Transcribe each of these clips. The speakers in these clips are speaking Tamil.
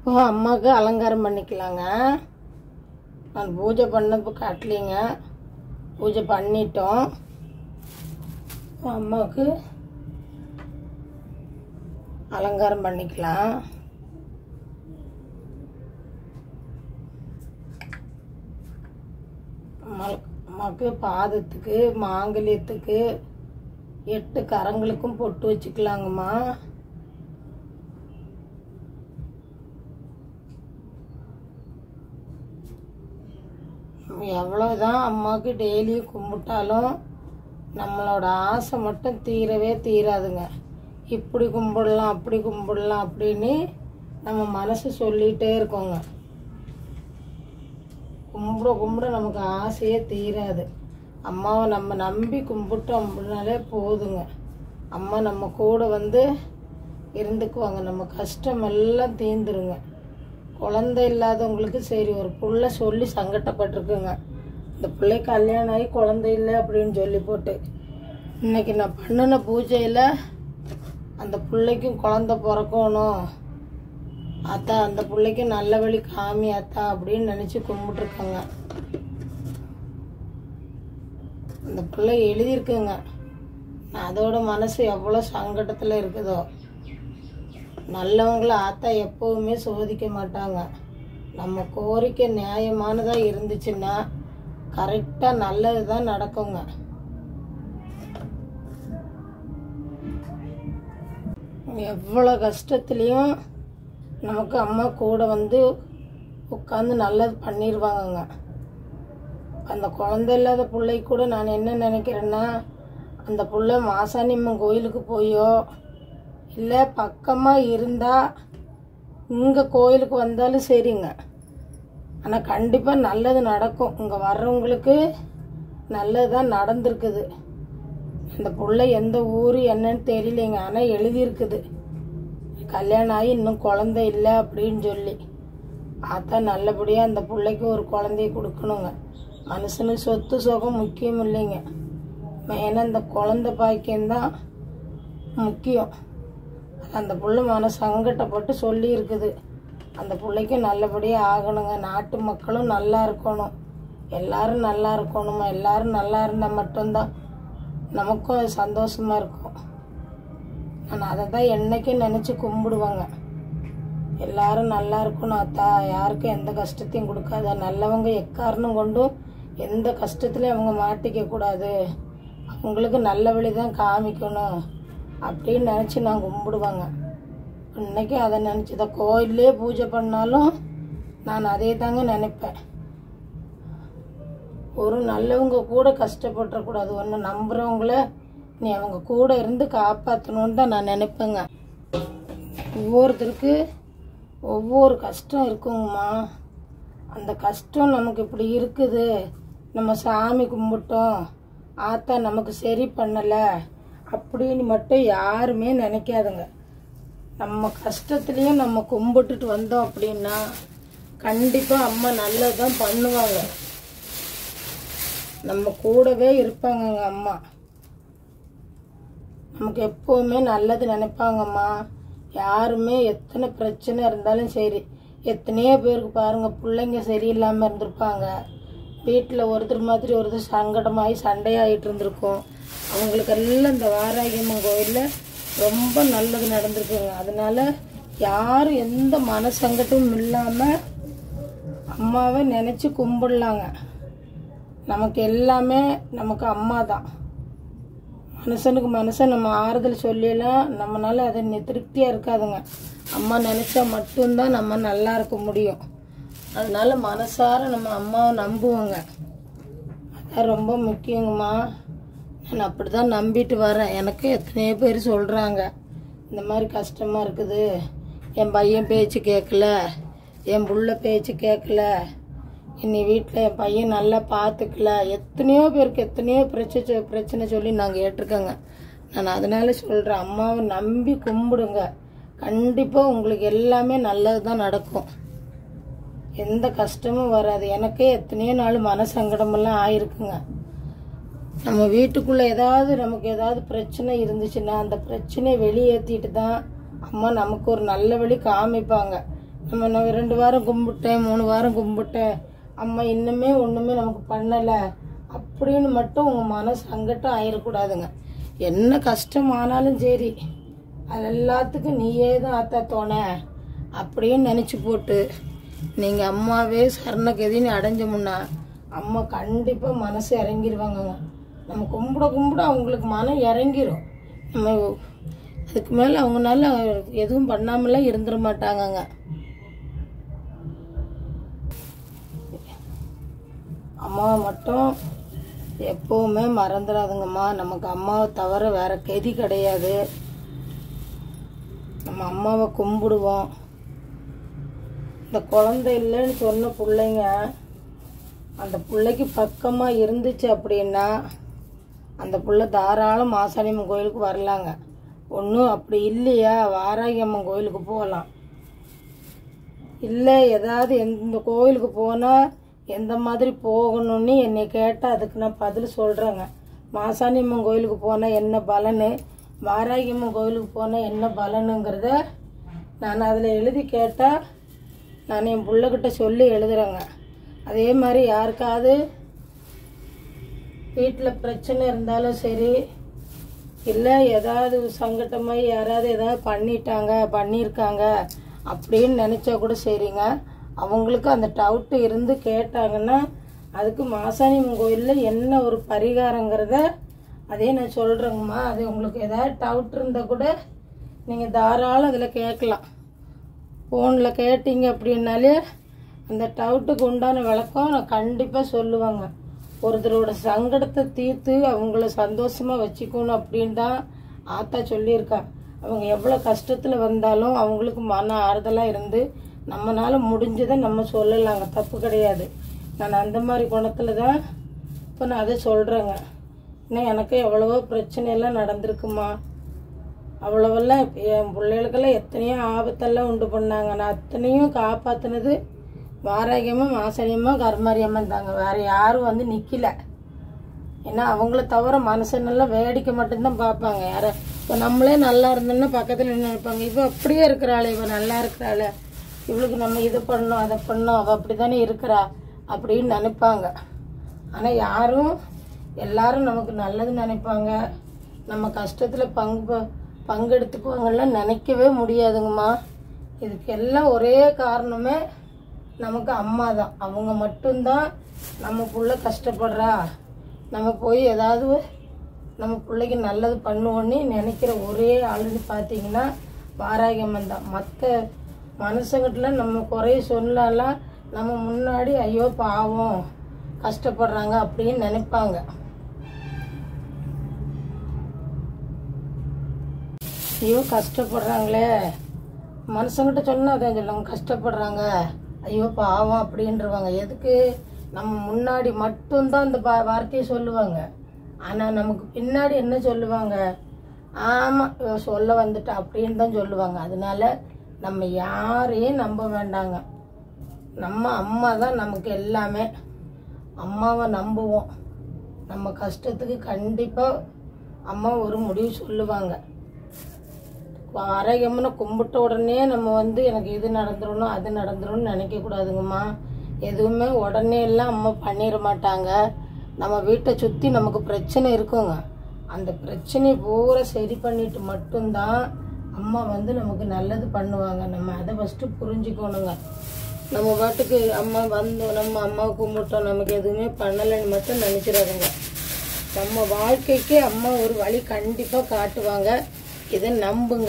இப்போ அம்மாவுக்கு அலங்காரம் பண்ணிக்கலாங்க நான் பூஜை பண்ணப்போ காட்டலிங்க பூஜை பண்ணிட்டோம் இப்போ அம்மாவுக்கு அலங்காரம் பண்ணிக்கலாம் அம்மா- அம்மாவுக்கு பாதத்துக்கு மாங்கல்யத்துக்கு எட்டு கரங்களுக்கும் பொட்டு வச்சுக்கலாங்கம்மா எவ்வளோதான் அம்மாவுக்கு டெய்லி கும்பிட்டாலும் நம்மளோட ஆசை மட்டும் தீரவே தீராதுங்க இப்படி கும்பிடலாம் அப்படி கும்பிடலாம் அப்படின்னு நம்ம மனசு சொல்லிகிட்டே இருக்கோங்க கும்பிட கும்பிட நமக்கு ஆசையே தீராது அம்மாவை நம்ம நம்பி கும்பிட்டோம் அப்படின்னாலே போதுங்க அம்மா நம்ம கூட வந்து இருந்துக்குவாங்க நம்ம கஷ்டம் எல்லாம் தீந்துருங்க குழந்தை இல்லாதவங்களுக்கு சரி ஒரு புள்ள சொல்லி சங்கடப்பட்டிருக்குங்க இந்த பிள்ளை கல்யாணம் ஆகி குழந்தை இல்லை அப்படின்னு சொல்லி போட்டு இன்னைக்கு நான் பண்ணின பூஜையில் அந்த பிள்ளைக்கும் குழந்தை பிறக்கணும் அத்தா அந்த பிள்ளைக்கு நல்ல வழி காமி அத்தா அப்படின்னு நினச்சி கும்பிட்டுருக்கோங்க அந்த பிள்ளை எழுதியிருக்குங்க அதோட மனசு எவ்வளோ சங்கடத்தில் இருக்குதோ நல்லவங்கள ஆத்தா எப்பவுமே சோதிக்க மாட்டாங்க நம்ம கோரிக்கை நியாயமானதாக இருந்துச்சுன்னா கரெக்டாக நல்லது தான் நடக்குங்க எவ்வளோ கஷ்டத்துலேயும் நமக்கு அம்மா கூட வந்து உட்காந்து நல்லது பண்ணிடுவாங்கங்க அந்த குழந்தை இல்லாத பிள்ளை கூட நான் என்ன நினைக்கிறேன்னா அந்த புள்ள மாசாணியம்மன் கோயிலுக்கு போயோ இல்லை பக்கமாக இருந்தால் இங்கே கோயிலுக்கு வந்தாலும் சரிங்க ஆனால் கண்டிப்பாக நல்லது நடக்கும் இங்கே வர்றவங்களுக்கு நல்லது தான் நடந்திருக்குது அந்த புள்ள எந்த ஊர் என்னன்னு தெரியலைங்க ஆனால் எழுதியிருக்குது கல்யாணம் ஆகி இன்னும் குழந்தை இல்லை அப்படின்னு சொல்லி ஆத்தா நல்லபடியாக அந்த பிள்ளைக்கு ஒரு குழந்தைய கொடுக்கணுங்க மனுஷனுக்கு சொத்து சுகம் முக்கியம் இல்லைங்க மெயினாக இந்த குழந்தை பாக்கியம்தான் முக்கியம் அந்த புள்ள மன சங்கட்டப்பட்டு சொல்லி இருக்குது அந்த பிள்ளைக்கு நல்லபடியாக ஆகணுங்க நாட்டு மக்களும் நல்லா இருக்கணும் எல்லாரும் நல்லா இருக்கணுமா எல்லாரும் நல்லா இருந்தால் மட்டும்தான் நமக்கும் அது சந்தோஷமா இருக்கும் நான் அதை தான் என்னைக்கும் நினச்சி கும்பிடுவாங்க எல்லாரும் நல்லா இருக்கணும் அத்தா யாருக்கும் எந்த கஷ்டத்தையும் கொடுக்காத நல்லவங்க எக்காரணம் கொண்டும் எந்த கஷ்டத்துலையும் அவங்க மாட்டிக்க கூடாது அவங்களுக்கு நல்ல வழி தான் காமிக்கணும் அப்படின்னு நினச்சி நான் கும்பிடுவாங்க இன்னைக்கு அதை நினச்சி தான் கோயிலே பூஜை பண்ணாலும் நான் அதே தாங்க நினைப்பேன் ஒரு நல்லவங்க கூட கஷ்டப்பட்டுறக்கூடாது ஒன்று நம்புறவங்கள நீ அவங்க கூட இருந்து காப்பாற்றணும்னு தான் நான் நினைப்பேங்க ஒவ்வொருத்தருக்கு ஒவ்வொரு கஷ்டம் இருக்குங்கம்மா அந்த கஷ்டம் நமக்கு இப்படி இருக்குது நம்ம சாமி கும்பிட்டோம் ஆத்தா நமக்கு சரி பண்ணலை அப்படின்னு மட்டும் யாருமே நினைக்காதுங்க நம்ம கஷ்டத்துலேயும் நம்ம கும்பிட்டுட்டு வந்தோம் அப்படின்னா கண்டிப்பாக அம்மா நல்லது தான் பண்ணுவாங்க நம்ம கூடவே இருப்பாங்கங்க அம்மா நமக்கு எப்பவுமே நல்லது நினைப்பாங்கம்மா யாருமே எத்தனை பிரச்சனை இருந்தாலும் சரி எத்தனையோ பேருக்கு பாருங்க பிள்ளைங்க சரியில்லாமல் இருந்திருப்பாங்க வீட்டில் ஒருத்தர் மாதிரி ஒருத்தர் சங்கடமாகி சண்டையாகிட்டு இருந்திருக்கும் அவங்களுக்கெல்லாம் இந்த வாராகியம்மன் கோயிலில் ரொம்ப நல்லது நடந்திருக்குங்க அதனால யாரும் எந்த மன சங்கடமும் இல்லாமல் அம்மாவை நினச்சி கும்பிடலாங்க நமக்கு எல்லாமே நமக்கு அம்மா தான் மனுஷனுக்கு மனுஷன் நம்ம ஆறுதல் சொல்லியெல்லாம் நம்மளால அது நி- திருப்தியா இருக்காதுங்க அம்மா நினைச்சா மட்டும்தான் நம்ம நல்லா இருக்க முடியும் அதனால மனசார நம்ம அம்மாவை நம்புவோங்க அதான் ரொம்ப முக்கியங்கம்மா நான் அப்படி தான் நம்பிட்டு வரேன் எனக்கு எத்தனையோ பேர் சொல்கிறாங்க இந்த மாதிரி கஷ்டமாக இருக்குது என் பையன் பேச்சு கேட்கல என் புள்ள பேச்சு கேட்கல இன்னி வீட்டில் என் பையன் நல்லா பார்த்துக்கல எத்தனையோ பேருக்கு எத்தனையோ பிரச்சனை பிரச்சனை சொல்லி நாங்கள் கேட்டிருக்கோங்க நான் அதனால சொல்கிறேன் அம்மாவை நம்பி கும்பிடுங்க கண்டிப்பாக உங்களுக்கு எல்லாமே நல்லது தான் நடக்கும் எந்த கஷ்டமும் வராது எனக்கே எத்தனையோ நாள் மன சங்கடமெல்லாம் ஆயிருக்குங்க நம்ம வீட்டுக்குள்ள ஏதாவது நமக்கு ஏதாவது பிரச்சனை இருந்துச்சுன்னா அந்த பிரச்சனையை வெளியேற்றிட்டு தான் அம்மா நமக்கு ஒரு நல்ல வழி காமிப்பாங்க நம்ம நான் ரெண்டு வாரம் கும்பிட்டேன் மூணு வாரம் கும்பிட்டேன் அம்மா இன்னுமே ஒன்றுமே நமக்கு பண்ணலை அப்படின்னு மட்டும் உங்கள் மன சங்கட்டம் ஆயிடக்கூடாதுங்க என்ன கஷ்டம் ஆனாலும் சரி அது எல்லாத்துக்கும் நீயே தான் ஆத்தா தோண அப்படின்னு நினச்சி போட்டு நீங்கள் அம்மாவே சரணகதின்னு அடைஞ்சோம்னா அம்மா கண்டிப்பாக மனசு இறங்கிருவாங்கங்க நம்ம கும்பிட கும்பிட அவங்களுக்கு மனம் இறங்கிரும் நம்ம அதுக்கு மேலே அவங்களால எதுவும் பண்ணாமலாம் இருந்துட மாட்டாங்கங்க அம்மாவை மட்டும் எப்போவுமே மறந்துடாதுங்கம்மா நமக்கு அம்மாவை தவிர வேற கதி கிடையாது நம்ம அம்மாவை கும்பிடுவோம் இந்த குழந்தை இல்லைன்னு சொன்ன பிள்ளைங்க அந்த பிள்ளைக்கு பக்கமாக இருந்துச்சு அப்படின்னா அந்த பிள்ளை தாராளம் மாசாணியம்மன் கோயிலுக்கு வரலாங்க ஒன்றும் அப்படி இல்லையா வாராகி அம்மன் கோயிலுக்கு போகலாம் இல்லை ஏதாவது எந்த கோயிலுக்கு போனால் எந்த மாதிரி போகணும்னு என்னை கேட்டால் அதுக்கு நான் பதில் சொல்கிறேங்க மாசாணி அம்மன் கோயிலுக்கு போனால் என்ன பலனு வாராகி அம்மன் கோயிலுக்கு போனால் என்ன பலனுங்கிறத நான் அதில் எழுதி கேட்டால் நான் என் பிள்ளைகிட்ட சொல்லி எழுதுறேங்க அதே மாதிரி யாருக்காவது வீட்டில் பிரச்சனை இருந்தாலும் சரி இல்லை ஏதாவது சங்கட்டமாய் யாராவது ஏதாவது பண்ணிட்டாங்க பண்ணியிருக்காங்க அப்படின்னு நினச்சா கூட சரிங்க அவங்களுக்கு அந்த டவுட்டு இருந்து கேட்டாங்கன்னா அதுக்கு மாசாணியம்மன் கோயிலில் என்ன ஒரு பரிகாரங்கிறத அதே நான் சொல்கிறேங்கம்மா அது உங்களுக்கு ஏதாவது டவுட் இருந்தால் கூட நீங்கள் தாராளம் அதில் கேட்கலாம் ஃபோனில் கேட்டீங்க அப்படின்னாலே அந்த டவுட்டுக்கு உண்டான விளக்கம் நான் கண்டிப்பாக சொல்லுவாங்க ஒருத்தரோட சங்கடத்தை தீர்த்து அவங்கள சந்தோஷமாக வச்சுக்கணும் அப்படின்னு தான் ஆத்தா சொல்லியிருக்கா அவங்க எவ்வளோ கஷ்டத்தில் வந்தாலும் அவங்களுக்கு மன ஆறுதலாக இருந்து நம்மனால முடிஞ்சதை நம்ம சொல்லலாங்க தப்பு கிடையாது நான் அந்த மாதிரி குணத்தில் தான் இப்போ நான் அதை சொல்கிறேங்க இன்னும் எனக்கு எவ்வளவோ பிரச்சனையெல்லாம் நடந்திருக்குமா அவ்வளவெல்லாம் என் பிள்ளைகளுக்கெல்லாம் எத்தனையோ ஆபத்தெல்லாம் உண்டு பண்ணாங்க நான் அத்தனையும் காப்பாற்றினது வாராகியமாக மாசனியமாக கருமாரியம்மன் தாங்க வேற யாரும் வந்து நிற்கல ஏன்னா அவங்கள தவிர மனுஷனெல்லாம் வேடிக்கை மட்டும்தான் பார்ப்பாங்க யார இப்போ நம்மளே நல்லா இருந்தோம்னா பக்கத்தில் நின்று நினைப்பாங்க இவ அப்படியே இருக்கிறாளே இவ நல்லா இருக்கிறாளே இவளுக்கு நம்ம இதை பண்ணோம் அதை பண்ணோம் அவள் அப்படி தானே இருக்கிறா அப்படின்னு நினைப்பாங்க ஆனால் யாரும் எல்லாரும் நமக்கு நல்லது நினைப்பாங்க நம்ம கஷ்டத்தில் பங்கு ப- பங்கெடுத்துக்குவாங்கலாம் நினைக்கவே முடியாதுங்கம்மா இதுக்கு எல்லாம் ஒரே காரணமே நமக்கு அம்மா தான் அவங்க மட்டும்தான் நம்ம புள்ள கஷ்டப்படுறா நம்ம போய் ஏதாவது நம்ம பிள்ளைக்கு நல்லது பண்ணுவோன்னு நினைக்கிற ஒரே ஆளுன்னு பார்த்தீங்கன்னா வாராகியம்மன் தான் மற்ற மனுஷங்கிட்டல நம்ம குறைய சொல்லலாம் நம்ம முன்னாடி ஐயோ பாவம் கஷ்டப்படுறாங்க அப்படின்னு நினைப்பாங்க ஐயோ கஷ்டப்படுறாங்களே மனுஷங்கிட்ட சொன்னா அதான் சொல்லுவாங்க கஷ்டப்படுறாங்க ஐயோ பாவம் அப்படின்றவாங்க எதுக்கு நம்ம முன்னாடி மட்டும்தான் அந்த பா- வார்த்தையை சொல்லுவாங்க ஆனால் நமக்கு பின்னாடி என்ன சொல்லுவாங்க ஆமாம் இவ சொல்ல வந்துட்டா அப்படின்னு தான் சொல்லுவாங்க அதனால நம்ம யாரையும் நம்ப வேண்டாங்க நம்ம அம்மா தான் நமக்கு எல்லாமே அம்மாவை நம்புவோம் நம்ம கஷ்டத்துக்கு கண்டிப்பாக அம்மா ஒரு முடிவு சொல்லுவாங்க ஆரோக்கியம்னு கும்பிட்ட உடனே நம்ம வந்து எனக்கு இது நடந்துடணும் அது நடந்துரும்னு நினைக்கக்கூடாதுங்கம்மா எதுவுமே உடனே எல்லாம் அம்மா பண்ணிட மாட்டாங்க நம்ம வீட்டை சுற்றி நமக்கு பிரச்சனை இருக்குங்க அந்த பிரச்சனையை பூரா சரி பண்ணிட்டு மட்டும்தான் அம்மா வந்து நமக்கு நல்லது பண்ணுவாங்க நம்ம அதை ஃபஸ்ட்டு புரிஞ்சுக்கணுங்க நம்ம பாட்டுக்கு அம்மா வந்தோம் நம்ம அம்மாவை கும்பிட்டோம் நமக்கு எதுவுமே பண்ணலைன்னு மட்டும் நினச்சிடாதுங்க நம்ம வாழ்க்கைக்கு அம்மா ஒரு வழி கண்டிப்பாக காட்டுவாங்க இதை நம்புங்க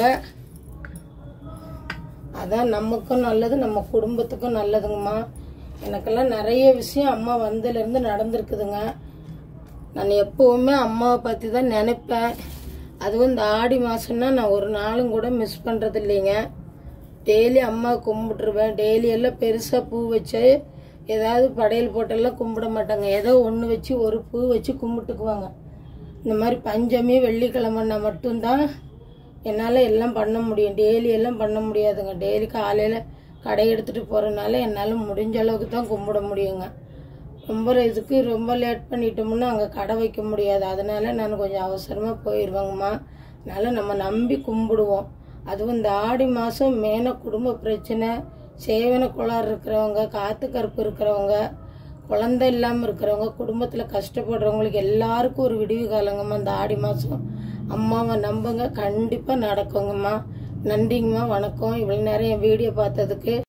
அதான் நமக்கும் நல்லது நம்ம குடும்பத்துக்கும் நல்லதுங்கம்மா எனக்கெல்லாம் நிறைய விஷயம் அம்மா வந்ததுலேருந்து நடந்திருக்குதுங்க நான் எப்போவுமே அம்மாவை பற்றி தான் நினைப்பேன் அதுவும் இந்த ஆடி மாதம்னா நான் ஒரு நாளும் கூட மிஸ் பண்ணுறது இல்லைங்க டெய்லி அம்மா கும்பிட்டுருவேன் டெய்லி எல்லாம் பெருசாக பூ வச்சு ஏதாவது படையல் போட்டெல்லாம் கும்பிட மாட்டாங்க ஏதோ ஒன்று வச்சு ஒரு பூ வச்சு கும்பிட்டுக்குவாங்க இந்த மாதிரி பஞ்சமி வெள்ளிக்கிழமைன்னா மட்டும்தான் என்னால் எல்லாம் பண்ண முடியும் டெய்லி எல்லாம் பண்ண முடியாதுங்க டெய்லி காலையில் கடை எடுத்துகிட்டு போகிறனால என்னால் முடிஞ்ச அளவுக்கு தான் கும்பிட முடியுங்க ரொம்ப இதுக்கு ரொம்ப லேட் பண்ணிட்டோம்னா அங்கே கடை வைக்க முடியாது அதனால நான் கொஞ்சம் அவசரமாக போயிடுவேங்கம்மா அதனால் நம்ம நம்பி கும்பிடுவோம் அதுவும் இந்த ஆடி மாதம் மேன குடும்ப பிரச்சனை சேவன கோளாறு இருக்கிறவங்க காத்து கருப்பு இருக்கிறவங்க குழந்தை இல்லாமல் இருக்கிறவங்க குடும்பத்தில் கஷ்டப்படுறவங்களுக்கு எல்லாருக்கும் ஒரு விடிவு காலங்கம்மா இந்த ஆடி மாதம் அம்மாவை நம்புங்க கண்டிப்பாக நடக்குங்கம்மா நன்றிங்கம்மா வணக்கம் இவ்வளோ நேரம் என் வீடியோ பார்த்ததுக்கு